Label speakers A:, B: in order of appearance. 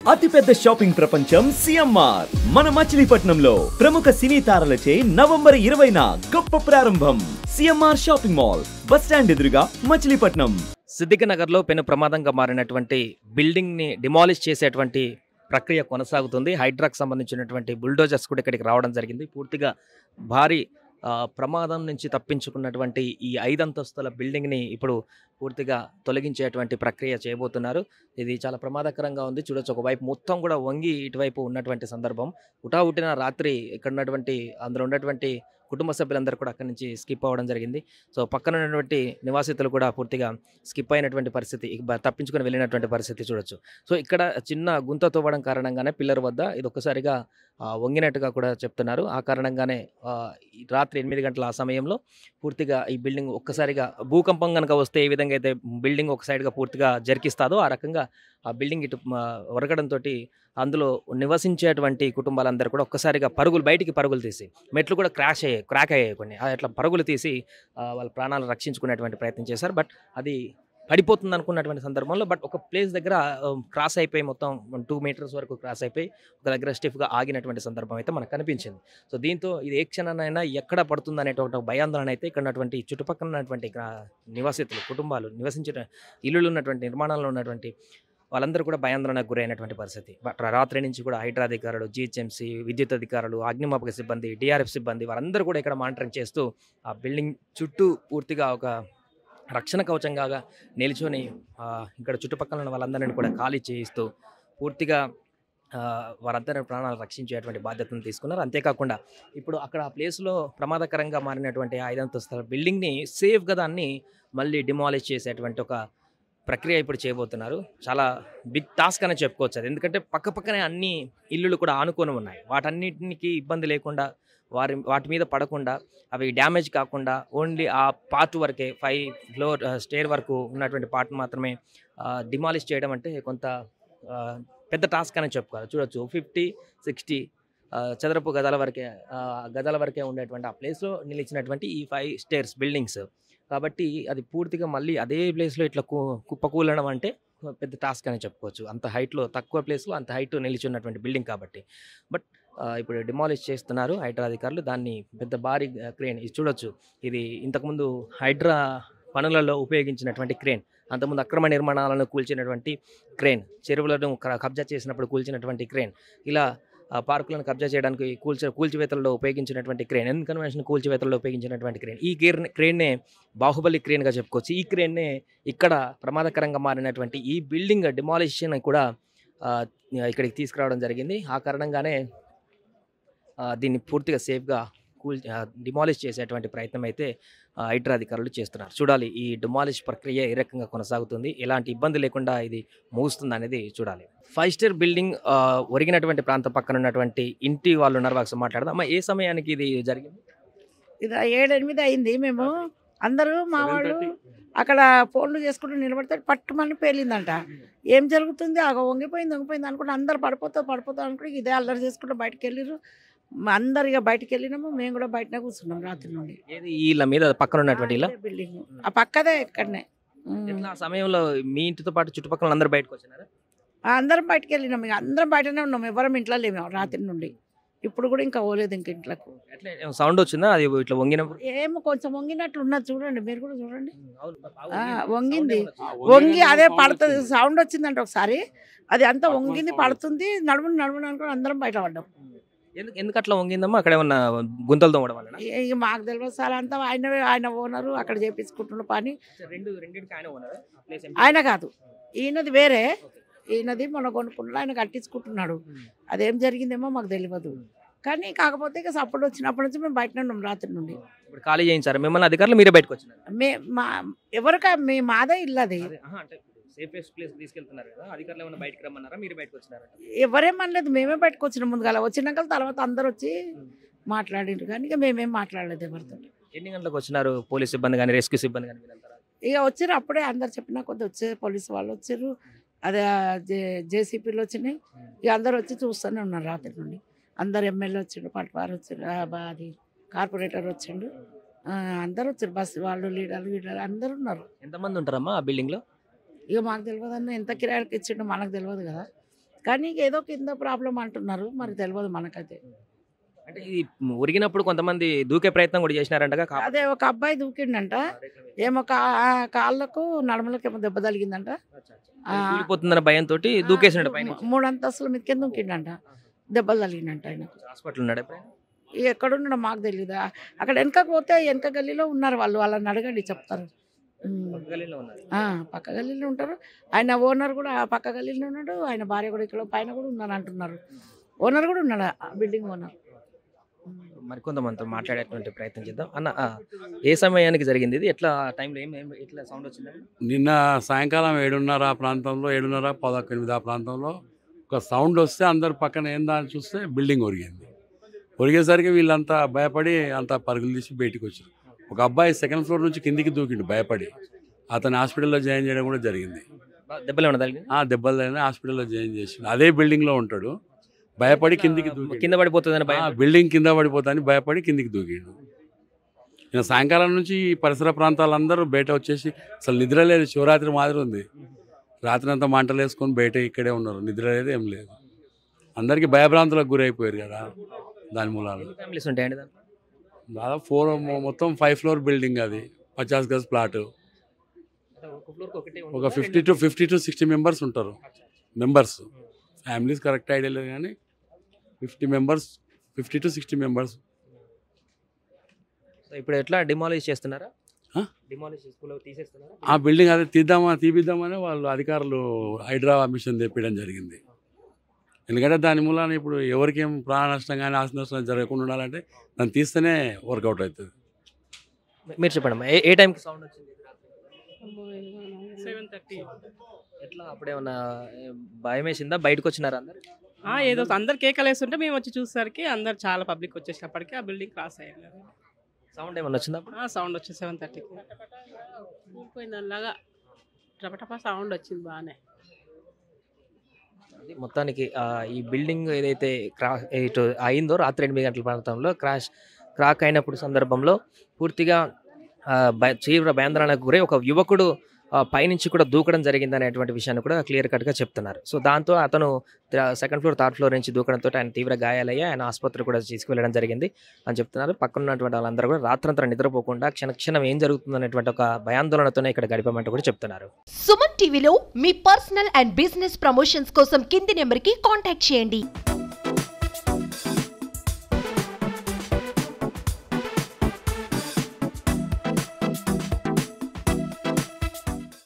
A: అతిపెద్ద షాపింగ్ ప్రపంచం సిఎంఆర్ మన మచిలీపట్నంలో ప్రముఖ సినీ తారలచే నవంబర్ ఇరవైన గొప్ప ప్రారంభం CMR shopping mall bus stand ఎదురుగా మచిలీపట్నం
B: సిద్దిక నగర్లో పెను ప్రమాదంగా మారినటువంటి బిల్డింగ్ని డిమాలిష్ చేసేటువంటి ప్రక్రియ కొనసాగుతుంది హైడ్రాక్ సంబంధించినటువంటి బుల్డోజర్స్ కూడా ఇక్కడికి రావడం జరిగింది పూర్తిగా భారీ ఆ, ప్రమాదం నుంచి తప్పించుకున్నటువంటి ఈ ఐదంతస్తుల బిల్డింగ్ని ఇప్పుడు పూర్తిగా తొలగించేటువంటి ప్రక్రియ చేయబోతున్నారు ఇది చాలా ప్రమాదకరంగా ఉంది చూడొచ్చు ఒకవైపు మొత్తం కూడా వంగి ఇటువైపు ఉన్నటువంటి సందర్భం ఉటావుటిన రాత్రి ఇక్కడ ఉన్నటువంటి అందులో ఉన్నటువంటి కుటుంబ సభ్యులందరూ కూడా అక్కడి నుంచి స్కిప్ అవ్వడం జరిగింది సో పక్కన ఉన్నటువంటి నివాసితులు కూడా పూర్తిగా స్కిప్ అయినటువంటి పరిస్థితి ఇక బ- తప్పించుకొని వెళ్ళినటువంటి పరిస్థితి చూడొచ్చు సో ఇక్కడ చిన్న గుంత తవ్వడం కారణంగానే పిల్లర్ వద్ద ఇది ఒక్కసారిగా ఆ, వంగినట్టుగా కూడా చెప్తున్నారు ఆ కారణంగానే ఆ, ఈ రాత్రి ఎనిమిది గంటల ఆ సమయంలో పూర్తిగా ఈ బిల్డింగ్ ఒక్కసారిగా భూకంపం కనుక వస్తే ఏ విధంగా అయితే బిల్డింగ్ ఒక సైడ్గా పూర్తిగా జరికిస్తాదో ఆ రకంగా ఆ బిల్డింగ్ ఇటు ఒరగడంతో అందులో నివసించేటువంటి కుటుంబాలందరూ కూడా ఒక్కసారిగా పరుగులు బయటికి పరుగులు తీసి మెట్లు కూడా క్రాష్ అయ్యాయి క్రాక్ అయ్యాయి కొన్ని ఆ అట్లా పరుగులు తీసి ఆ, వాళ్ళ ప్రాణాలు రక్షించుకునేటువంటి ప్రయత్నం చేశారు బట్ అది పడిపోతుంది అనుకున్నటువంటి సందర్భంలో బట్ ఒక ప్లేస్ దగ్గర క్రాస్ అయిపోయి మొత్తం టూ మీటర్స్ వరకు క్రాస్ అయిపోయి ఒక దగ్గర స్టిఫ్గా ఆగినటువంటి సందర్భం అయితే మనకు కనిపించింది సో దీంతో ఇది ఏ క్షణానైనా ఎక్కడ పడుతుంది అనేటువంటి ఒక భయాందోళన అయితే ఇక్కడ ఉన్నటువంటి చుట్టుపక్కల ఉన్నటువంటి గ్రా- నివాసితులు కుటుంబాలు నివసించిన ఇల్లులు ఉన్నటువంటి నిర్మాణాల్లో ఉన్నటువంటి వాళ్ళందరూ కూడా భయాందోళనకు గురైనటువంటి పరిస్థితి బట్ రాత్రి నుంచి కూడా హైడ్రా అధికారులు జిహెచ్ఎంసీ విద్యుత్ అధికారులు అగ్నిమాపక సిబ్బంది డిఆర్ఎఫ్ సిబ్బంది వారందరూ కూడా ఇక్కడ మానిటరింగ్ చేస్తూ ఆ బిల్డింగ్ చుట్టూ పూర్తిగా ఒక రక్షణ కవచంగా నిల్చొని ఆ, ఇక్కడ చుట్టుపక్కల ఉన్న వాళ్ళందరినీ కూడా ఖాళీ చేయిస్తూ పూర్తిగా ఆ, వారందరి ప్రాణాలు రక్షించేటువంటి బాధ్యతను తీసుకున్నారు అంతేకాకుండా ఇప్పుడు అక్కడ ఆ ప్లేస్లో ప్రమాదకరంగా మారినటువంటి ఆ ఐదంతస్తుల బిల్డింగ్ని సేఫ్గా దాన్ని మళ్ళీ డిమాలిష్ చేసేటువంటి ఒక ప్రక్రియ ఇప్పుడు చేయబోతున్నారు చాలా బిగ్ టాస్క్ అనే చెప్పుకోవచ్చు అది ఎందుకంటే పక్క పక్కనే అన్ని ఇల్లులు కూడా ఆనుకొని ఉన్నాయి వాటన్నిటికి ఇబ్బంది లేకుండా వారి వాటి మీద పడకుండా అవి డ్యామేజ్ కాకుండా ఓన్లీ ఆ పార్ట్ వరకే ఫైవ్ ఫ్లోర్ స్టేర్ వరకు ఉన్నటువంటి పార్ట్ మాత్రమే డిమాలిష్ చేయడం అంటే కొంత ఆ, పెద్ద టాస్క్ అని చెప్పుకోవాలి చూడొచ్చు ఫిఫ్టీ సిక్స్టీ చదరపు గదాల వరకే ఆ, గదాల వరకే ఉండేటువంటి ఆ ప్లేస్లో నిలిచినటువంటి ఈ ఫైవ్ స్టేర్స్ బిల్డింగ్స్ కాబట్టి అది పూర్తిగా మళ్ళీ అదే ప్లేస్లో ఇట్లా కు కుప్పకూలడం అంటే పెద్ద టాస్క్ అని చెప్పుకోవచ్చు అంత హైట్లో తక్కువ ప్లేస్లో అంత హైట్ నిలిచి ఉన్నటువంటి బిల్డింగ్ కాబట్టి బట్ ఆ, ఇప్పుడు డిమాలిష్ చేస్తున్నారు హైడ్రా అధికారులు దాన్ని పెద్ద భారీ క్రేన్ ఇది చూడొచ్చు ఇది ఇంతకుముందు హైడ్రా పనులలో ఉపయోగించినటువంటి క్రేన్ అంతకుముందు అక్రమ నిర్మాణాలను కూల్చినటువంటి క్రేన్ చెరువులను క- కబ్జా చేసినప్పుడు కూల్చినటువంటి క్రేన్ ఇలా ఆ, పార్కులను కబ్జా చేయడానికి కూల్చ కూల్చివేతల్లో ఉపయోగించినటువంటి క్రేన్ ఎన్ కన్వెన్షన్ కూల్చివేతల్లో ఉపయోగించినటువంటి క్రేన్ ఈ క్రేన్ క్రేన్నే బాహుబలి క్రేన్గా చెప్పుకోవచ్చు ఈ క్రేన్నే ఇక్కడ ప్రమాదకరంగా మారినటువంటి ఈ బిల్డింగ్ డిమాలిషన్ కూడా ఆ, ఇక్కడికి తీసుకురావడం జరిగింది ఆ కారణంగానే ఆ, దీన్ని పూర్తిగా సేఫ్గా కూల్ డిమాలిష్ చేసేటువంటి ప్రయత్నం అయితే ఆ, హైడ్రా అధికారులు చేస్తున్నారు చూడాలి ఈ డిమాలిష్ ప్రక్రియ ఏ రకంగా కొనసాగుతుంది ఎలాంటి ఇబ్బంది లేకుండా ఇది ముగుస్తుంది అనేది చూడాలి ఫైవ్ స్టార్ బిల్డింగ్ ఆ, ఒరిగినటువంటి ప్రాంతం పక్కన ఉన్నటువంటి ఇంటి వాళ్ళు ఉన్నారు వాళ్ళకి మాట్లాడదాం అమ్మ ఏ సమయానికి ఇది జరిగింది
C: ఇది ఏడు ఎనిమిది అయింది మేము అందరూ మా వాళ్ళు అక్కడ ఫోన్లు చేసుకుంటూ నిలబడితే పట్టుమని పేలిందంట ఏం జరుగుతుంది అగ వంగిపోయింది వంగిపోయింది అనుకుంటే అందరు పడిపోతా పడిపోతా అనుకుంటే ఇదే అల్లరి చేసుకుంటూ బయటకు వెళ్ళిర్రు మా అందరు ఇక బయటకు వెళ్ళినాము మేము కూడా బయటనే కూర్చున్నాం రాత్రి నుండి
B: ఏది వీళ్ళ మీద పక్కన ఉన్నటువంటి ఇలా
C: బిల్డింగ్ ఆ పక్కదే ఇక్కడనే ఉమ్.
B: ఎట్లా ఆ సమయంలో మీ ఇంటితో పాటు చుట్టుపక్కల అందరూ బయటకు వచ్చినారా
C: ఆ, అందరం బయటకు వెళ్ళినాం ఇక అందరం బయటనే ఉన్నాం ఎవరం ఇంట్లో లేము రాత్రి నుండి ఇప్పుడు కూడా ఇంకా పోలేదు ఇంక ఇంట్లోకి
B: ఎట్లా సౌండ్ వచ్చిందా అది ఇట్లా వంగినప్పుడు
C: ఏమో కొంచెం వంగినట్లు ఉన్నది చూడండి మీరు కూడా చూడండి
B: అవును, బాగా
C: ఆ,
B: వంగింది.
C: వంగింది
B: Sound ఏమన్నా వచ్చిందా?
C: వంగి అదే పడుతుంది సౌండ్ వచ్చిందంట ఒకసారి అది అంతా వంగింది పడుతుంది నడుముని నడుముని అనుకుని అందరం బయట పడ్డాం
B: ఎందుకు ఎందుకు అట్లా వంగిందమ్మా అక్కడ ఏమన్నా గుంతలు తోమడం వల్ల
C: ఇక- ఇక మాకు తెలియదు సార్ అంతా ఆయన ఆయన ఓనరు అక్కడ చేపించుకుంటున్న పని
B: రెండు రెండింటికి ఆయన ఉన్నారా ఆ place ఏం-
C: ఆయన కాదు ఈయనది వేరే ఈయనది మొన్న కొనుక్కున్నాడు ఆయన కట్టించుకుంటున్నాడు అదేం జరిగిందేమో మాకు తెలియదు కానీ కాకపోతే ఇక సపోర్ట్ వచ్చినప్పటి నుంచి మేము బయట ఉన్నాం రాత్రి నుండి
B: ఇప్పుడు ఖాళీ చేయించారు మిమ్మల్ని అధికారులు మీరే బయటకు వచ్చినారు
C: మే మా ఎవరికా మీ మాదే ఇల్లు అది
B: అదే, ఆహా, అంటే సేఫెస్ట్ ప్లేస్ తీసుకెళ్తున్నారు కదా అధికారులు ఏమైనా బయటకు రమ్మన్నారా మీరు బయటకు వచ్చినారా
C: ఎవరేమనలేదు మేమే బయటకు వచ్చిన ముందుగా వచ్చినాక తర్వాత అందరు వచ్చి మాట్లాడిండ్రు కానీ ఇక మేమేం మాట్లాడలేదు ఎవరితో
B: ఎన్ని గంటలకు వచ్చినారు పోలీస్ సిబ్బంది కానీ రెస్క్యూ సిబ్బంది కానీ వీళ్ళంతా
C: ఇక వచ్చారు అప్పుడే అందరు చెప్పినా కొద్ది వచ్చే పోలీసు వాళ్ళు వచ్చారు అదే జే జేసీపీలు వచ్చినాయి ఇక అందరు వచ్చి చూస్తూనే ఉన్నారు రాత్రి నుండి అందరు ఎమ్మెల్యే వచ్చిండు పట్వారు వచ్చిండు ఆ బా- అది కార్పొరేటర్ వచ్చిండు ఆ, అందరు వచ్చారు బస్సు వాళ్ళు లీడర్లు లీడర్లు అందరు ఉన్నారు
B: ఎంతమంది ఉంటారమ్మా ఆ బిల్డింగ్ లో
C: ఇక మాకు తెలియదు అన్న ఎంత కిరాయికి ఇచ్చిండో మనకు తెలియదు కదా కానీ ఏదో కింద ప్రాబ్లం అంటున్నారు మరి తెలియదు మనకైతే
B: అంటే ఈ ఉరిగినప్పుడు కొంతమంది దూకే ప్రయత్నం కూడా చేసినారంటగా కా-
C: అదే ఒక అబ్బాయి దూకిండంట ఏమో కా ఆ కాళ్ళకు నడుములకు ఏమో దెబ్బ తగిలిందంట
B: అది కూలిపోతుందన్న భయంతో దూకేసినాడు పైన
C: మూ- మూడు అంతస్తుల మీదకి దూకిండంట దెబ్బలు తగిలిందంట ఆయనకు
B: హాస్పిటల్ ఉన్నాడు ఎప్పుడైనా?
C: ఈ ఎక్కడున్నాడో మాకు తెలియదు అక్కడ వెనక పోతే వెనక గల్లీలో ఉన్నారు వాళ్ళు వాళ్ళని అడగండి చెప్తారు ఉమ్.
B: పక్క గల్లీలో ఉన్నారు.
C: ఆ, పక్క గల్లీలో ఉంటారు ఆయన ఓనర్ కూడా ఆ పక్క గల్లీలో ఉన్నాడు ఆయన భార్య కూడా ఇక్కడ పైన కూడా ఉన్నారు అంటున్నారు ఓనర్ కూడా ఉన్నాడు ఆ బిల్డింగ్ ఓనర్
B: మరి కొంతమందితో మాట్లాడేటువంటి ప్రయత్నం చేద్దాం అన్న ఆ, ఏ సమయానికి జరిగింది ఇది ఎట్లా టైంలో ఏం ఏం- ఎట్లా సౌండ్ వచ్చింది
D: నిన్న సాయంకాలం ఏడున్నర ఆ ప్రాంతంలో ఏడున్నర పదకొండు ఎనిమిది ఆ ప్రాంతంలో ఒక సౌండ్ వస్తే అందరు పక్కన ఏందా అని చూస్తే బిల్డింగ్ ఒరిగింది ఒరిగేసరికి వీళ్ళంతా భయపడి అంతా పరుగులు తీసి బయటికి వచ్చారు ఒక అబ్బాయి సెకండ్ ఫ్లోర్ నుంచి కిందికి దూకిండు భయపడి అతను హాస్పిటల్లో జాయిన్ చేయడం కూడా జరిగింది
B: బా- దెబ్బలు ఏమన్నా తగిలింది
D: ఆ దెబ్బలైనా హాస్పిటల్లో జాయిన్ చేసిండు అదే బిల్డింగ్లో ఉంటాడు భయపడి కిందికి దూకి
B: కింద పడిపోతుందని భయం
D: బిల్డింగ్ కింద పడిపోతాని భయపడి కిందికి దూకిండు నేను సాయంకాలం నుంచి ఈ పరిసర ప్రాంతాలందరూ బయట వచ్చేసి అసలు నిద్ర లేదు శివరాత్రి మాదిరి ఉంది రాత్రి అంతా మంటలు వేసుకొని బయట ఇక్కడే ఉన్నారు నిద్ర లేదు ఏం లేదు అందరికీ భయభ్రాంతులకు గురైపోయారు కదా దాని మూలాలు
B: ఫ్యామిలీస్ ఉంటాయండి దాంట్లో
D: దాదాపు ఫోర్ మొత్తం ఫైవ్ ఫ్లోర్ బిల్డింగ్ అది పచాస్ గజ్ ప్లాట్
B: అంటే ఒక ఫ్లోర్ ఒకటే
D: ఒక
B: ఉంటుందా?
D: Fifty to fifty to sixty members ఉంటారు మెంబర్స్ ఫ్యామిలీస్ కరెక్ట్ ఐడియా లేదు కానీ fifty members fifty to sixty members
B: so ఇప్పుడు ఎట్లా డిమాలిష్ చేస్తున్నారా
D: ఆ?
B: డిమాలిష్ స్కూల్ తీసేస్తున్నారా
D: ఆ బిల్డింగ్ అదే తీద్దామా తీపిద్దామని వాళ్ళు అధికారులు హైడ్రా మిషన్ తెప్పించడం జరిగింది ఎందుకంటే దాని మూలాన ఇప్పుడు ఎవరికేం ప్రాణ నష్టం కానీ ఆస్తి నష్టం జరగకుండా ఉండాలంటే దాన్ని తీస్తేనే వర్కౌట్ అవుతుంది
B: మీ- మీరు చెప్పండి అమ్మా. ఏ ఏ టైంకి సౌండ్ వచ్చింది
E: సెవెన్ థర్టీ
B: ఎట్లా అప్పుడేమన్నా ఏ, భయం వేసిందా బయటకు వచ్చినారా అందరు
E: ఏదో అందరు కేకలు వేస్తుంటే మేము వచ్చి చూసేసరికి అందరు చాలా పబ్లిక్ వచ్చేసినప్పటికీ ఆ బిల్డింగ్ క్రాస్ అయ్యారు
B: సౌండ్ ఏమన్నా వచ్చిందా అప్పుడు
E: ఆ సౌండ్ వచ్చింది సెవెన్ థర్టీకి
F: ఊరిపోయింది అలాగా టపటప సౌండ్ వచ్చింది బాగానే
B: అది మొత్తానికి ఆ, ఈ బిల్డింగ్ ఏదైతే క్రా ఇటు అయిందో రాత్రి ఎనిమిది గంటల ప్రాంతంలో క్రాష్ క్రాక్ అయినప్పుడు సందర్భంలో పూర్తిగా ఆ, భయ- తీవ్ర భయాందోళనకు గురై ఒక యువకుడు ఆ, పైనుంచి కూడా దూకడం జరిగింది అనేటువంటి విషయాన్ని కూడా క్లియర్ కట్గా చెప్తున్నారు సో దాంతో అతను సెకండ్ ఫ్లోర్ థర్డ్ ఫ్లోర్ నుంచి దూకడంతో ఆయన తీవ్ర గాయాలయ్యి ఆయన ఆసుపత్రి కూడా తీసుకువెళ్ళడం జరిగింది అని చెప్తున్నారు పక్కన ఉన్నటువంటి వాళ్ళందరూ కూడా రాత్రంతా నిద్రపోకుండా క్షణ క్షణం ఏం జరుగుతుంది అనేటువంటి ఒక భయాందోళనతోనే ఇక్కడ గడిపామంటూ కూడా చెప్తున్నారు
G: సుమన్ టీవీలో మీ పర్సనల్ అండ్ బిజినెస్ ప్రమోషన్స్ కోసం కింది నెంబర్కి కాంటాక్ట్ చేయండి